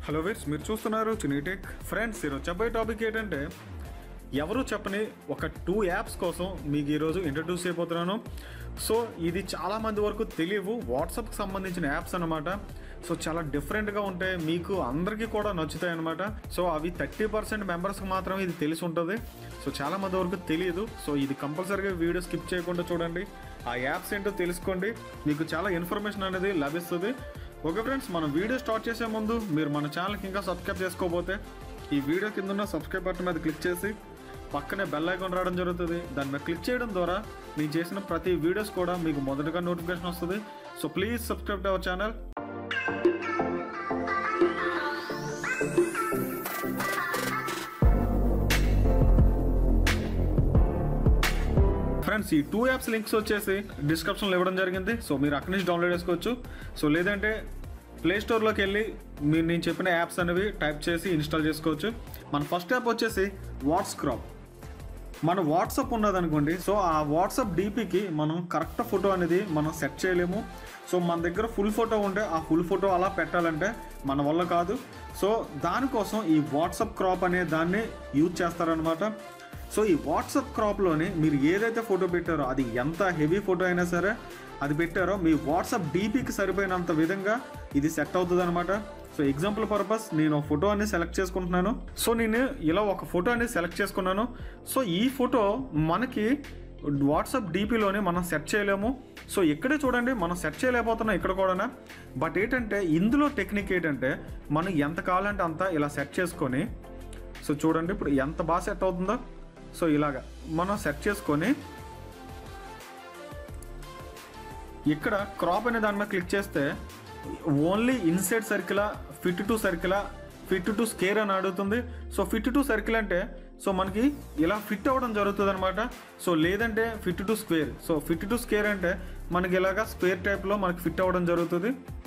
hello వీర్స్ మీరు చూస్తున్నారు చినీటెక్ friends ఈరోజు చెప్పే టాపిక్ ఏంటంటే ఎవరు చెప్పని ఒక టూ యాప్స్ కోసం మీకు ఈరోజు ఇంట్రడ్యూస్ అయిపోతున్నాను సో ఇది చాలా మంది వరకు తెలియవు వాట్సాప్కి సంబంధించిన యాప్స్ అనమాట సో చాలా డిఫరెంట్గా ఉంటాయి మీకు అందరికీ కూడా నచ్చుతాయి అనమాట సో అవి థర్టీ పర్సెంట్ మెంబర్స్కి మాత్రమే ఇది తెలిసి ఉంటుంది సో చాలా మంది వరకు తెలియదు సో ఇది కంపల్సరీగా వీడియో స్కిప్ చేయకుండా చూడండి ఆ యాప్స్ ఏంటో తెలుసుకోండి మీకు చాలా ఇన్ఫర్మేషన్ అనేది లభిస్తుంది ఓకే ఫ్రెండ్స్ మనం వీడియో స్టార్ట్ చేసే ముందు మీరు మన ఛానల్కి ఇంకా సబ్స్క్రైబ్ చేసుకోకపోతే ఈ వీడియో కింద ఉన్న సబ్స్క్రైబ్ బటన్ మీద క్లిక్ చేసి పక్కనే బెల్ ఐకాన్ రావడం జరుగుతుంది దాని మీద క్లిక్ చేయడం ద్వారా నేను చేసిన ప్రతి వీడియోస్ కూడా మీకు మొదటగా నోటిఫికేషన్ వస్తుంది so please subscribe to our channel friends ఈ టూ యాప్స్ లింక్స్ వచ్చేసి డిస్క్రిప్షన్లో ఇవ్వడం జరిగింది సో మీరు అక్కడి నుంచి డౌన్లోడ్ చేసుకోవచ్చు సో లేదంటే ప్లే స్టోర్లోకి వెళ్ళి మీరు నేను చెప్పిన యాప్స్ అనేవి టైప్ చేసి ఇన్స్టాల్ చేసుకోవచ్చు మన ఫస్ట్ యాప్ వచ్చేసి వాట్స్క్రాప్ మన వాట్సాప్ ఉన్నదనుకోండి సో ఆ వాట్సాప్ డీపీకి మనం కరెక్ట్ ఫోటో అనేది మనం సెట్ చేయలేము సో మన దగ్గర ఫుల్ ఫోటో ఉంటే ఆ ఫుల్ ఫోటో అలా పెట్టాలంటే మన వల్ల కాదు సో దానికోసం ఈ వాట్సాప్ క్రాప్ అనే దాన్ని యూజ్ చేస్తారనమాట సో ఈ వాట్సాప్ క్రాప్లోని మీరు ఏదైతే ఫోటో పెట్టారో అది ఎంత హెవీ ఫోటో అయినా సరే అది పెట్టారో మీ వాట్సాప్ డీపీకి సరిపోయినంత విధంగా ఇది సెట్ అవుతుంది అనమాట సో ఎగ్జాంపుల్ పర్పస్ నేను ఒక ఫోటో అనేది సెలెక్ట్ చేసుకుంటున్నాను సో నేను ఇలా ఒక ఫోటో అనేది సెలెక్ట్ చేసుకున్నాను సో ఈ ఫోటో మనకి వాట్సాప్ డీపీలోనే మనం సెట్ చేయలేము సో ఇక్కడే చూడండి మనం సెట్ చేయలేకపోతున్నాం ఇక్కడ కూడా బట్ ఏంటంటే ఇందులో టెక్నిక్ ఏంటంటే మనం ఎంత కావాలంటే అంత ఇలా సెట్ చేసుకొని సో చూడండి ఇప్పుడు ఎంత బాగా సెట్ అవుతుందో సో ఇలాగా మనం సెట్ చేసుకొని ఇక్కడ క్రాప్ అనే దాని మీద క్లిక్ చేస్తే ఓన్లీ ఇన్సైడ్ సర్కిలా ఫిట్ టు సర్కిలా ఫిట్ టు స్కేర్ అని అడుగుతుంది సో ఫిట్ టు సర్కిల్ అంటే సో మనకి ఇలా ఫిట్ అవ్వడం జరుగుతుంది అనమాట సో లేదంటే fit to square so fit to square అంటే మనకి ఇలాగా స్క్వేర్ టైప్లో మనకి ఫిట్ అవ్వడం జరుగుతుంది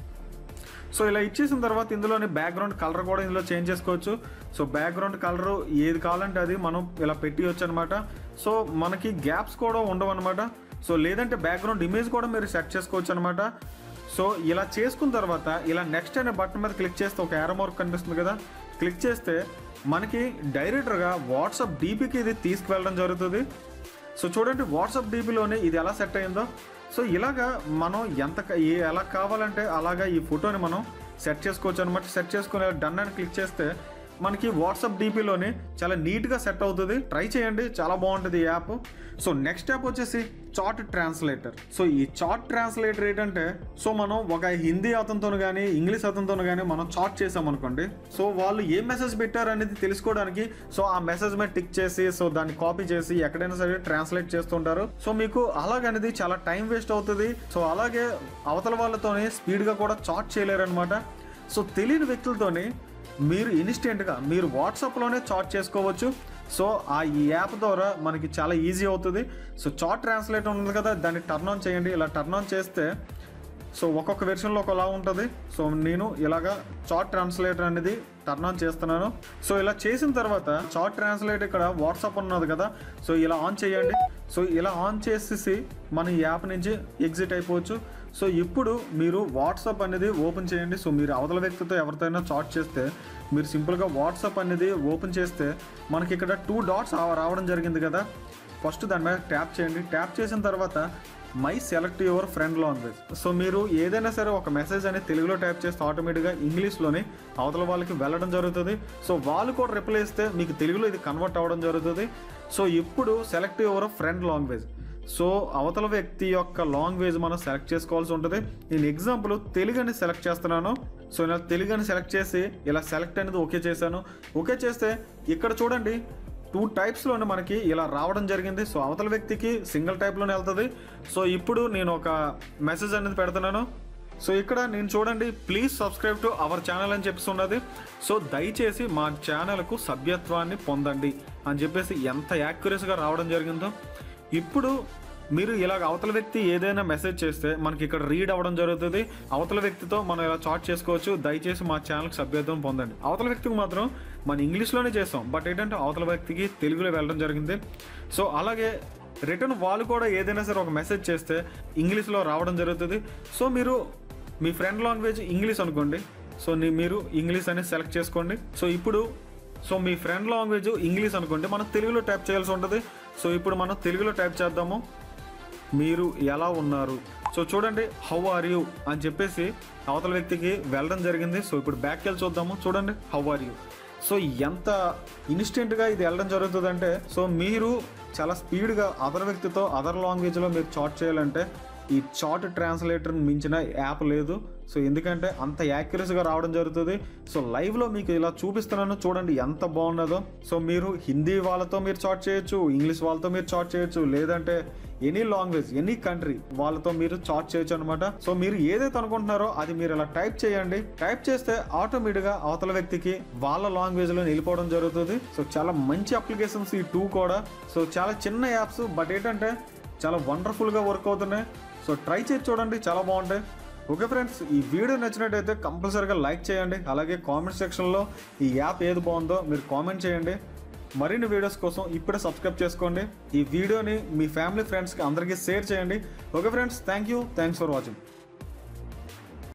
సో ఇలా ఇచ్చేసిన తర్వాత ఇందులోని బ్యాక్గ్రౌండ్ కలర్ కూడా ఇందులో చేంజ్ చేసుకోవచ్చు సో బ్యాక్గ్రౌండ్ కలర్ ఏది కావాలంటే అది మనం ఇలా పెట్టివచ్చు అనమాట సో మనకి గ్యాప్స్ కూడా ఉండవు అనమాట సో లేదంటే బ్యాక్గ్రౌండ్ ఇమేజ్ కూడా మీరు సెట్ చేసుకోవచ్చు అనమాట సో ఇలా చేసుకున్న తర్వాత ఇలా నెక్స్ట్ అనే బటన్ మీద క్లిక్ చేస్తే ఒక యారో మార్క్ కనిపిస్తుంది కదా క్లిక్ చేస్తే మనకి డైరెక్టర్గా వాట్సాప్ డీపీకి ఇది తీసుకువెళ్ళడం జరుగుతుంది సో చూడండి వాట్సాప్ డీపీలోనే ఇది ఎలా సెట్ అయిందో సో ఇలాగా మనం ఎంత క- ఏ ఎలా కావాలంటే అలాగా ఈ ఫోటోని మనం సెట్ చేసుకోవచ్చు అనమాట సెట్ చేసుకుని డన్ అని క్లిక్ చేస్తే మనకి వాట్సాప్ డీపీలోని చాలా నీట్గా సెట్ అవుతుంది ట్రై చేయండి చాలా బాగుంటుంది ఈ యాప్ సో నెక్స్ట్ యాప్ వచ్చేసి చార్ట్ ట్రాన్స్లేటర్ సో ఈ చార్ట్ ట్రాన్స్లేటర్ ఏంటంటే సో మనం ఒక హిందీ అతనితో కానీ ఇంగ్లీష్ అతనితో కానీ మనం చార్ట్ చేసామనుకోండి సో వాళ్ళు ఏ మెసేజ్ పెట్టారు అనేది తెలుసుకోవడానికి సో ఆ మెసేజ్ మీద టిక్ చేసి సో దాన్ని కాపీ చేసి ఎక్కడైనా సరే ట్రాన్స్లేట్ చేస్తుంటారు సో మీకు అలాగనేది చాలా టైం వేస్ట్ అవుతుంది సో అలాగే అవతల వాళ్ళతోని స్పీడ్గా కూడా చార్ట్ చేయలేరు అనమాట సో తెలియని వ్యక్తులతోని మీరు ఇన్స్టెంట్గా మీరు వాట్సాప్లోనే చాట్ చేసుకోవచ్చు సో ఆ ఈ యాప్ ద్వారా మనకి చాలా ఈజీ అవుతుంది సో చాట్ ట్రాన్స్లేట్ ఉంది కదా దాన్ని టర్న్ ఆన్ చేయండి ఇలా టర్న్ ఆన్ చేస్తే సో ఒక్కొక్క వెర్షన్లో ఒకలా ఉంటుంది సో నేను ఇలాగా చాట్ ట్రాన్స్లేటర్ అనేది టర్న్ ఆన్ చేస్తున్నాను సో ఇలా చేసిన తర్వాత చాట్ ట్రాన్స్లేట్ ఇక్కడ వాట్సాప్ ఉన్నది కదా సో ఇలా ఆన్ చేయండి సో ఇలా ఆన్ చేసేసి మన ఈ యాప్ నుంచి ఎగ్జిట్ అయిపోవచ్చు సో ఇప్పుడు మీరు వాట్సాప్ అనేది ఓపెన్ చేయండి సో మీరు అవతల వ్యక్తితో ఎవరితోనైనా చాట్ చేస్తే మీరు సింపుల్గా వాట్సాప్ అనేది ఓపెన్ చేస్తే మనకి ఇక్కడ టూ డాట్స్ రావడం జరిగింది కదా ఫస్ట్ దాని మీద ట్యాప్ చేయండి ట్యాప్ చేసిన తర్వాత my select your friend language so మీరు ఏదైనా సరే ఒక మెసేజ్ అనేది తెలుగులో టైప్ చేస్తే ఆటోమేటిక్గా ఇంగ్లీష్లోని అవతల వాళ్ళకి వెళ్ళడం జరుగుతుంది సో వాళ్ళు కూడా రిప్లై ఇస్తే మీకు తెలుగులో ఇది కన్వర్ట్ అవ్వడం జరుగుతుంది సో ఇప్పుడు select your friend language so అవతల వ్యక్తి యొక్క లాంగ్వేజ్ మనం సెలెక్ట్ చేసుకోవాల్సి ఉంటుంది నేను ఎగ్జాంపుల్ తెలుగు అని సెలెక్ట్ చేస్తున్నాను సో ఇలా తెలుగు అని సెలెక్ట్ చేసి ఇలా సెలెక్ట్ అనేది ఓకే చేశాను ఓకే చేస్తే ఇక్కడ చూడండి టూ టైప్స్లోనే మనకి ఇలా రావడం జరిగింది సో అవతల వ్యక్తికి సింగిల్ టైప్లోనే వెళ్తుంది సో ఇప్పుడు నేను ఒక మెసేజ్ అనేది పెడుతున్నాను సో ఇక్కడ నేను చూడండి please subscribe to our channel అని చెప్పేసి ఉన్నది సో దయచేసి మా ఛానల్కు సభ్యత్వాన్ని పొందండి అని చెప్పేసి ఎంత యాక్యురస్గా రావడం జరిగిందో ఇప్పుడు మీరు ఇలాగ అవతల వ్యక్తి ఏదైనా మెసేజ్ చేస్తే మనకి ఇక్కడ రీడ్ అవ్వడం జరుగుతుంది అవతల వ్యక్తితో మనం ఇలా చాట్ చేసుకోవచ్చు దయచేసి మా ఛానల్కి సభ్యత్వం పొందండి అవతల వ్యక్తికి మాత్రం మనం ఇంగ్లీష్లోనే చేస్తాం బట్ ఏంటంటే అవతల వ్యక్తికి తెలుగులో వెళ్ళడం జరిగింది సో అలాగే రిటర్న్ వాళ్ళు కూడా ఏదైనా సరే ఒక మెసేజ్ చేస్తే ఇంగ్లీష్లో రావడం జరుగుతుంది సో మీరు మీ ఫ్రెండ్ లాంగ్వేజ్ ఇంగ్లీష్ అనుకోండి సో నీ మీరు ఇంగ్లీష్ అనేది సెలెక్ట్ చేసుకోండి సో ఇప్పుడు సో మీ ఫ్రెండ్ లాంగ్వేజ్ ఇంగ్లీష్ అనుకోండి మనం తెలుగులో టైప్ చేయాల్సి ఉంటుంది సో ఇప్పుడు మనం తెలుగులో టైప్ చేద్దాము మీరు ఎలా ఉన్నారు సో చూడండి హౌ ఆర్ యూ అని చెప్పేసి అవతల వ్యక్తికి వెళ్ళడం జరిగింది సో ఇప్పుడు బ్యాక్ వెళ్ళి చూద్దాము చూడండి హౌ ఆర్ యూ సో ఎంత ఇన్స్టెంట్గా ఇది వెళ్ళడం జరుగుతుందంటే సో మీరు చాలా స్పీడ్గా అదర్ వ్యక్తితో అదర్ లాంగ్వేజ్లో మీరు చాట్ చేయాలంటే ఈ చాట్ ట్రాన్స్లేటర్ మించిన యాప్ లేదు సో ఎందుకంటే అంత యాక్యురసీగా రావడం జరుగుతుంది సో లైవ్లో మీకు ఇలా చూపిస్తున్నాను చూడండి ఎంత బాగున్నదో సో మీరు హిందీ వాళ్ళతో మీరు చాట్ చేయొచ్చు ఇంగ్లీష్ వాళ్ళతో మీరు చాట్ చేయొచ్చు లేదంటే ఎనీ లాంగ్వేజ్ ఎనీ కంట్రీ వాళ్ళతో మీరు చాట్ చేయొచ్చు అనమాట సో మీరు ఏదైతే అనుకుంటున్నారో అది మీరు ఇలా టైప్ చేయండి టైప్ చేస్తే ఆటోమేటిక్గా అవతల వ్యక్తికి వాళ్ళ లాంగ్వేజ్లో వెళ్ళిపోవడం జరుగుతుంది సో చాలా మంచి అప్లికేషన్స్ ఈ టూ కూడా సో చాలా చిన్న యాప్స్ బట్ ఏంటంటే చాలా వండర్ఫుల్గా వర్క్ అవుతున్నాయి సో ట్రై చేసి చూడండి చాలా బాగుంటాయి ఓకే ఫ్రెండ్స్ ఈ వీడియో నచ్చినట్టయితే కంపల్సరీగా లైక్ చేయండి అలాగే కామెంట్ సెక్షన్లో ఈ యాప్ ఏది బాగుందో మీరు కామెంట్ చేయండి మరిన్ని వీడియోస్ కోసం ఇప్పుడే సబ్స్క్రైబ్ చేసుకోండి ఈ వీడియోని మీ ఫ్యామిలీ ఫ్రెండ్స్కి అందరికీ షేర్ చేయండి okay friends thank you thanks for watching